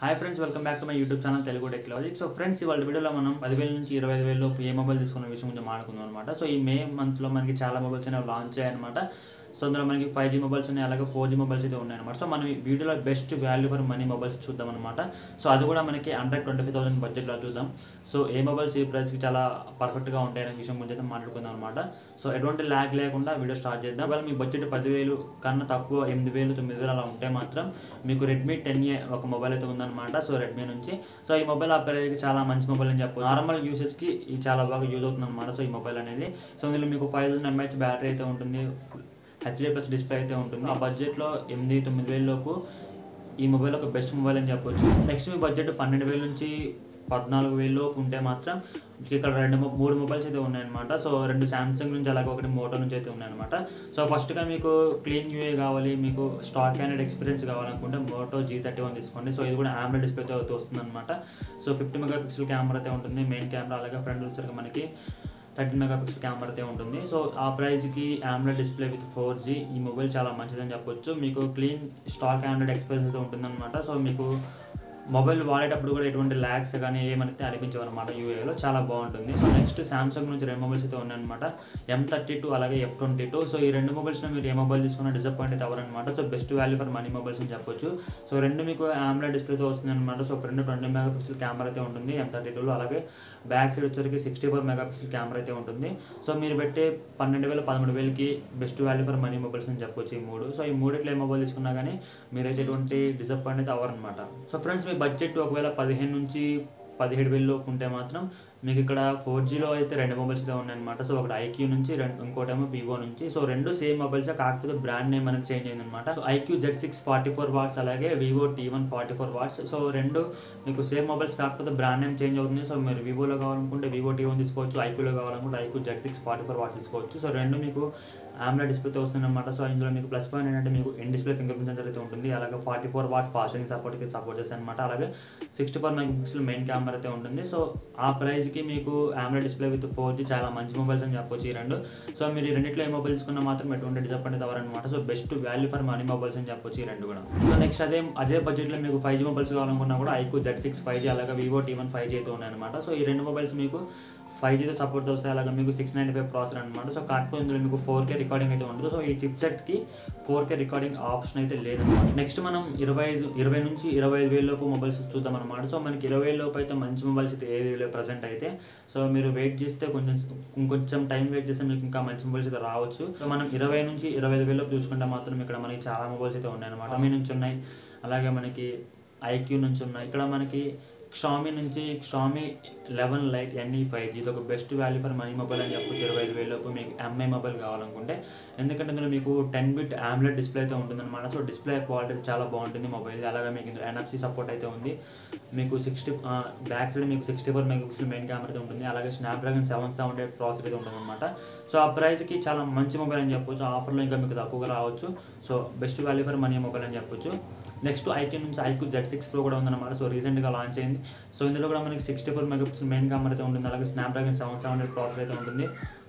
Hi friends welcome back to my YouTube channel Telugu technology so friends ఇవాళ వీడియోలో మనం పదివేల నుంచి ఇరవై ఐదు వేలు ఏ మొబైల్ తీసుకున్న విషయం గురించి మాట్లాడుకుందాం అనమాట సో ఈ మే మంత్లో మనకి చాలా మొబైల్స్ అనేవి లాంచ్ అయ్యాయన్నమాట సో అందులో మనకి ఫైవ్ జీ మొబైల్స్ ఉన్నాయి అలాగే ఫోర్ జీ మొబైల్స్ అయితే ఉన్నాయన్నమాట సో మనం ఈ వీడియోలో best value for money mobiles చూద్దాం అనమాట సో అది కూడా మనకి అండర్ ట్వంటీ ఫైవ్ థౌసండ్ బడ్జెట్లో చూద్దాం సో ఏ మొబైల్స్ ఈ ప్రైస్కి చాలా పర్ఫెక్ట్గా ఉంటాయనే విషయం గురించి అయితే మాట్లాడుకుందాం అనమాట సో ఎటువంటి ల్యాగ్ లేకుండా వీడియో స్టార్ట్ చేద్దాం ఒకవేళ మీ బడ్జెట్ పదివేలు కన్నా తక్కువ ఎనిమిది వేలు తొమ్మిది వేలు అలా ఉంటే మాత్రం మీకు రెడ్మీ టెన్ ఏ ఒక మొబైల్ అయితే ఉందన్నమాట సో రెడ్మీ నుంచి సో ఈ మొబైల్ ఆ ప్రైస్కి చాలా మంచి మొబైల్ అని చెప్పాలి నార్మల్ యూసెస్కి ఇది చాలా బాగా యూజ్ అవుతుంది అనమాట సో ఈ మొబైల్ అనేది సో ఇందులో మీకు ఫైవ్ థౌసండ్ ఎంహెచ్ బ్యాటరీ అయితే ఉంటుంది హెచ్డీ ప్లస్ డిస్ప్లే అయితే ఉంటుంది ఆ బడ్జెట్లో ఎనిమిది తొమ్మిది వేల లోపు ఈ మొబైల్ ఒక బెస్ట్ మొబైల్ అని చెప్పొచ్చు నెక్స్ట్ మీ బడ్జెట్ పన్నెండు వేల నుంచి పద్నాలుగు వేల లోపు ఉంటే మాత్రం మీకు ఇక్కడ రెండు మొ- మూడు మొబైల్స్ అయితే ఉన్నాయన్నమాట సో రెండు శాంసంగ్ నుంచి అలాగే ఒకటి మోటో నుంచి అయితే ఉన్నాయన్నమాట సో ఫస్ట్గా మీకు క్లీన్ యూఏ కావాలి మీకు స్టాక్ హ్యాండెడ్ ఎక్స్పీరియన్స్ కావాలనుకుంటే మోటో జీ థర్టీ వన్ తీసుకోండి సో ఇది కూడా ఆమ్లెట్ డిస్ప్లేతో అయితే వస్తుందన్నమాట so fifty megapixel camera అయితే ఉంటుంది మెయిన్ కెమెరా అలాగే ఫ్రంట్ వచ్చరికి మనకి థర్టీన్ మెగా పిక్సెల్ కెమెరా అయితే ఉంటుంది సో ఆ ప్రైస్కి AMOLED display with four G ఈ మొబైల్ చాలా మంచిదని చెప్పొచ్చు మీకు క్లీన్ స్టాక్ ఆండ్రాయిడ్ ఎక్స్పీరియన్స్ అయితే ఉంటుందన్నమాట సో మీకు మొబైల్ వాడేటప్పుడు కూడా ఎటువంటి ల్యాగ్స్ కానీ ఏమైతే అనిపించవు అనమాట యూఏలో చాలా బాగుంటుంది సో నెక్స్ట్ సామ్సంగ్ నుంచి రెండు మొబైల్స్ అయితే ఉన్నాయన్నమాట ఎం థర్టీ టూ అలాగే ఎఫ్ ట్వంటీ టూ సో ఈ రెండు మొబైల్స్లో మీరు ఏ మొబైల్ తీసుకున్నా డిసప్పాయింట్ అయితే అవ్వరనమాట so best value for money mobiles అని చెప్పొచ్చు సో రెండు మీకు ఆమ్లెట్ డిస్ప్లేతో వస్తుంది అనమాట so front twenty megapixel camera అయితే ఉంటుంది ఎం థర్టీ టూలో అలాగే బ్యాక్ సైడ్ వచ్చరికి sixty four megapixel camera అయితే ఉంటుంది సో మీరు పెట్టే పన్నెండు వేల పదమూడు వేలకి best value for money mobiles అని చెప్పొచ్చు ఈ మూడు సో ఈ మూడిట్లో ఏ మొబైల్ తీసుకున్నా కానీ మీరైతే ఎటువంటి డిసప్పాయింట్ అయితే అవ్వరనమాట సో ఫ్రెండ్స్ మీ బడ్జెట్ ఒకవేళ పదిహేను నుంచి పదిహేడు వేలలోపు ఉంటే మాత్రం మీకు ఇక్కడ ఫోర్ జీలో అయితే రెండు మొబైల్స్ అయితే ఉన్నాయన్నమాట సో ఒకటి ఐక్యూ నుంచి రెండు ఇంకోటేమో వివో నుంచి సో రెండు సేమ్ మొబైల్స్ కాకపోతే బ్రాండ్ నేమ్ అనేది చేంజ్ అయిందనమాట so iQOO Z six forty four watts అలాగే Vivo T one forty four watts so రెండు మీకు సేమ్ మొబైల్స్ కాకపోతే బ్రాండ్ నేమ్ చేంజ్ అవుతుంది సో మీరు వివోలో కావాలనుకుంటే వివో టీ వన్ తీసుకోవచ్చు ఐక్యూలో కావాలనుకుంటే iQOO Z six forty four watts తీసుకోవచ్చు సో రెండు మీకు ఆమ్లా డిస్ప్లేతో వస్తుందన్నమాట సో ఇందులో మీకు ప్లస్ పాయింట్ ఏంటంటే మీకు in display fingerprint sensor అయితే ఉంటుంది అలాగే forty four watt fast charging support support చేస్తాయి అనమాట అలాగే sixty four megapixel main camera అయితే ఉంటుంది సో ఆ ప్రైస్కి మీకు AMOLED display with four G చాలా మంచి మొబైల్స్ అని చెప్పొచ్చు ఈ రెండు సో మీరు ఈ రెండిట్లో ఏ మొబైల్ తీసుకున్నా మాత్రం ఎటువంటి డిసప్పాయింట్ అవ్వరనమాట so best value for money mobiles అని చెప్పొచ్చు ఈ రెండు కూడా సో నెక్స్ట్ అదే అదే బడ్జెట్లో మీకు ఫైవ్ జీ మొబైల్స్ కావాలనుకున్నా కూడా iQOO Z six five G అలాగే Vivo T one five G అయితే ఉన్నాయన్నమాట సో ఈ రెండు మొబైల్స్ మీకు ఫైవ్ జీతో సపోర్ట్ వస్తాయి అలాగే మీకు సిక్స్ నైంటీ ఫైవ్ ప్రాసెసర్ అనమాట సో కాకపోతే ఇందులో మీకు ఫోర్ కే రికార్డింగ్ అయితే ఉండదు సో ఈ చిప్ సెట్కి ఫోర్ కే రికార్డింగ్ ఆప్షన్ అయితే లేదన్నమాట నెక్స్ట్ మనం ఇరవై ఐదు ఇరవై నుంచి ఇరవై ఐదు వేల లోపు మొబైల్స్ చూద్దాం అనమాట సో మనకి ఇరవై వేల లోపు అయితే మంచి మొబైల్స్ అయితే ఏది ప్రజెంట్ అయితే సో మీరు వెయిట్ చేస్తే కొంచెం ఇంకొంచెం టైం వెయిట్ చేస్తే మీకు ఇంకా మంచి మొబైల్స్ అయితే రావచ్చు సో మనం ఇరవై నుంచి ఇరవై ఐదు వేలకు చూసుకుంటే మాత్రం ఇక్కడ మనకి చాలా మొబైల్స్ అయితే ఉన్నాయన్నమాట మీ నుంచి ఉన్నాయి అలాగే మనకి ఐక్యూ నుంచి ఉన్నాయి ఇక్కడ మనకి షామీ నుంచి Xiaomi eleven lite NE five G ఇది ఒక best value for money mobile అని చెప్పొచ్చు ఇరవై ఐదు వేలలోపు మీకు ఎంఐ మొబైల్ కావాలనుకుంటే ఎందుకంటే ఇందులో మీకు టెన్ బిట్ ఆమ్లెట్ డిస్ప్లే అయితే ఉంటుందన్నమాట సో డిస్ప్లే క్వాలిటీ చాలా బాగుంటుంది మొబైల్ అలాగే మీకు ఇందులో ఎన్ఎఫ్సి సపోర్ట్ అయితే ఉంది మీకు సిక్స్టీ బ్యాక్ సైడ్ మీకు sixty four megapixel main camera అయితే ఉంటుంది అలాగే Snapdragon seven seven eight processor అయితే ఉంటుంది అనమాట సో ఆ ప్రైస్కి చాలా మంచి మొబైల్ అని చెప్పొచ్చు ఆఫర్లో ఇంకా మీకు తక్కువగా రావచ్చు so best value for money mobile అని చెప్పొచ్చు నెక్స్ట్ ఐక్యూ నుంచి ఐక్యూ జెడ్ సిక్స్ ప్రో కూడా ఉందన్నమాట సో రీసెంట్గా లాంచ్ అయింది సో ఇందులో కూడా మనకి sixty four megapixel main camera అయితే ఉంటుంది అలాగే Snapdragon seven seven eight processor అయితే ఉంటుంది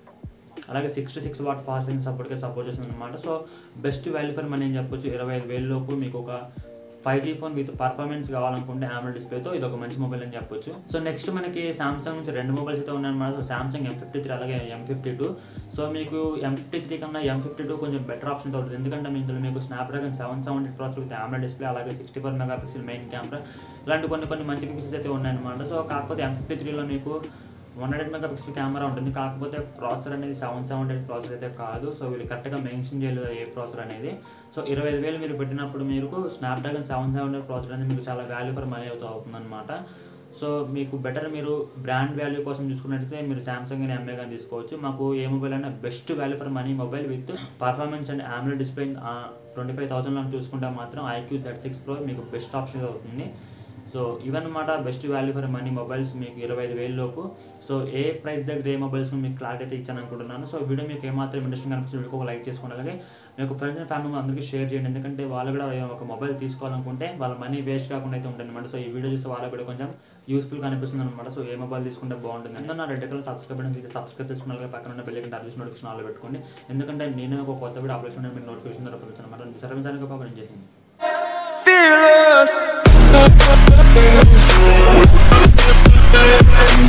అలాగే సిక్స్టీ సిక్స్ వాట్ ఫాస్టింగ్ సపోర్ట్గా సపోర్ట్ చేస్తుంది అనమాట so best value for money అని చెప్పొచ్చు ఇరవై ఐదు వేలలోపు మీకు ఒక five G phone with performance కావాలనుకుంటే ఆమ్రోడ్ డిస్ప్లేతో ఇది ఒక మంచి మొబైల్ అని చెప్పొచ్చు సో నెక్స్ట్ మనకి సామ్సంగ్ నుంచి రెండు మొబైల్స్ అయితే ఉన్నాయన్నమాట so Samsung M fifty three అలాగే ఎం ఫిఫ్టీ టూ సో మీకు ఎం ఫిఫ్టీ త్రీ కన్నా ఎం ఫిఫ్టీ టూ కొంచెం బెటర్ ఆప్షన్ అవుతుంది ఎందుకంటే మీ ఇందులో మీకు Snapdragon seven seventy process with AMOLED display అలాగే sixty four megapixel main camera ఇలాంటి కొన్ని కొన్ని మంచి పిక్సెల్స్ అయితే ఉన్నాయన్నమాట సో కాకపోతే ఎం ఫిఫ్టీ త్రీలో మీకు one hundred megapixel camera ఉంటుంది కాకపోతే ప్రాసెసర్ అనేది సెవెన్ సెవెన్ ఎయిట్ ప్రాసెసర్ అయితే కాదు సో వీళ్ళు కరెక్ట్గా మెన్షన్ చేయలేదు ఏ ప్రాసెసర్ అనేది సో ఇరవై ఐదు వేలు మీరు పెట్టినప్పుడు మీకు Snapdragon seven seven eight processor అనేది మీకు చాలా వాల్యూ ఫర్ మనీ అవుతూ అవుతుందన్నమాట సో మీకు బెటర్ మీరు బ్రాండ్ వాల్యూ కోసం చూసుకున్నట్లయితే మీరు సామ్సంగ్ అని ఎంఏ కానీ తీసుకోవచ్చు మాకు ఏ మొబైల్ అయినా best value for money mobile with performance and AMOLED display twenty five థౌసండ్లో చూసుకుంటే మాత్రం ఐక్యూ జెడ్ సిక్స్ ప్రో మీకు బెస్ట్ ఆప్షన్ అవుతుంది సో ఇవన్నమాట best value for money mobiles మీకు ఇరవై ఐదు వేల లోపు సో ఏ ప్రైస్ దగ్గర ఏ మొబైల్స్ మీకు క్లారిటీ అయితే ఇచ్చాను అనుకుంటున్నాను సో వీడియో మీకు ఏమాత్రం ఇంట్రెస్టింగ్ అనిపిస్తుంది మీకు ఒక లైక్ చేసుకోండి అలాగే మీకు ఫ్రెండ్స్ అండ్ ఫ్యామిలీ అందరికీ షేర్ చేయండి ఎందుకంటే వాళ్ళు కూడా ఒక మొబైల్ తీసుకోవాలనుకుంటే వాళ్ళ మనీ వేస్ట్ కాకుండా అయితే ఉంటుంది అనమాట సో ఈ వీడియో చూస్తే వాళ్ళకి కూడా కొంచెం యూస్ఫుల్ కనిపిస్తుంది అనమాట సో ఏ మొబైల్ తీసుకుంటే బాగుంటుంది అందులో నా రెడ్ కలర్ సబ్స్క్రైబ్ అయితే సబ్స్క్రైబ్ చేసుకున్న పక్కన ఉన్న bell icon updation notification all పెట్టుకోండి ఎందుకంటే నేను ఒక కొత్త వీడియో అప్డేట్ చేయడం మీకు నోటిఫికేషన్ ద్వారా పొందుతాను అనమాట సర్వించానికి పాపం నేను చేసింది fearless.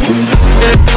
Thank